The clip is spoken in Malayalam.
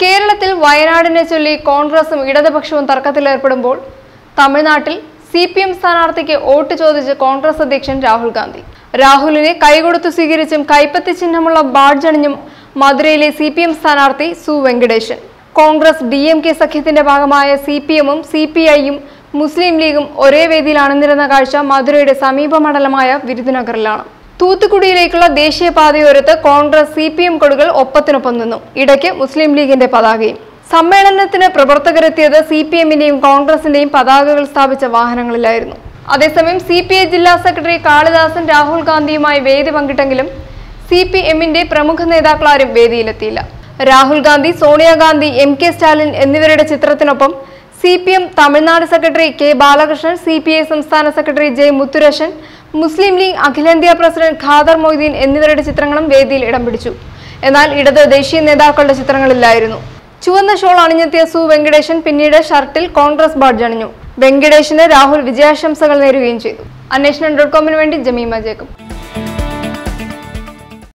കേരളത്തിൽ വയനാടിനെ ചൊല്ലി കോൺഗ്രസും ഇടതുപക്ഷവും തർക്കത്തിലേർപ്പെടുമ്പോൾ തമിഴ്നാട്ടിൽ സി പി എം സ്ഥാനാർത്ഥിക്ക് വോട്ട് ചോദിച്ച് കോൺഗ്രസ് അധ്യക്ഷൻ രാഹുൽ ഗാന്ധി രാഹുലിനെ കൈകൊടുത്തു സ്വീകരിച്ചും കൈപ്പത്തി ചിഹ്നമുള്ള ബാഡ്ജ് അണിഞ്ഞും മധുരയിലെ സി പി എം സ്ഥാനാർത്ഥി Su Venkatesan Congress D M K സഖ്യത്തിന്റെ ഭാഗമായ സി പി എമ്മും സി പി ഐയും മുസ്ലിം ലീഗും ഒരേ വേദിയിൽ അണിനിരുന്ന കാഴ്ച മധുരയുടെ സമീപ മണ്ഡലമായ വിരുദുനഗറിലാണ് തൂത്തുക്കുടിയിലേക്കുള്ള ദേശീയപാതയോരത്ത് കോൺഗ്രസ് സി പി എം കൊടികൾ ഒപ്പത്തിനൊപ്പം നിന്നു ഇടയ്ക്ക് മുസ്ലിം ലീഗിന്റെ പതാകയും സമ്മേളനത്തിന് പ്രവർത്തകരെത്തിയത് സി പി എമ്മിന്റെയും കോൺഗ്രസിന്റെയും പതാകകൾ സ്ഥാപിച്ച വാഹനങ്ങളിലായിരുന്നു അതേസമയം സി പി ഐ ജില്ലാ സെക്രട്ടറി കാളിദാസൻ രാഹുൽ ഗാന്ധിയുമായി വേദി പങ്കിട്ടെങ്കിലും സി പി എമ്മിന്റെ പ്രമുഖ നേതാക്കളാരും വേദിയിലെത്തിയില്ല രാഹുൽ ഗാന്ധി സോണിയാഗാന്ധി എം കെ സ്റ്റാലിൻ എന്നിവരുടെ ചിത്രത്തിനൊപ്പം C P M Tamil Nadu secretary K Balakrishnan C P I സംസ്ഥാന സെക്രട്ടറി ജെ മുത്തുരശൻ മുസ്ലിം ലീഗ് അഖിലേന്ത്യാ പ്രസിഡന്റ് ഖാദർ മൊയ്തീൻ എന്നിവരുടെ ചിത്രങ്ങളും വേദിയിൽ ഇടം പിടിച്ചു എന്നാൽ ഇടത് ദേശീയ നേതാക്കളുടെ ചിത്രങ്ങളില്ലായിരുന്നു ചുവന്ന ഷോൾ അണിഞ്ഞെത്തിയ സു വെങ്കടേശൻ പിന്നീട് ഷർട്ടിൽ കോൺഗ്രസ് ബാഡ്ജ് അണിഞ്ഞു വെങ്കടേശന് രാഹുൽ വിജയാശംസകൾ നേരുകയും ചെയ്തു അന്വേഷണം ഡോട്ട് കോമിന് വേണ്ടി ജമീമ ജേക്കബ്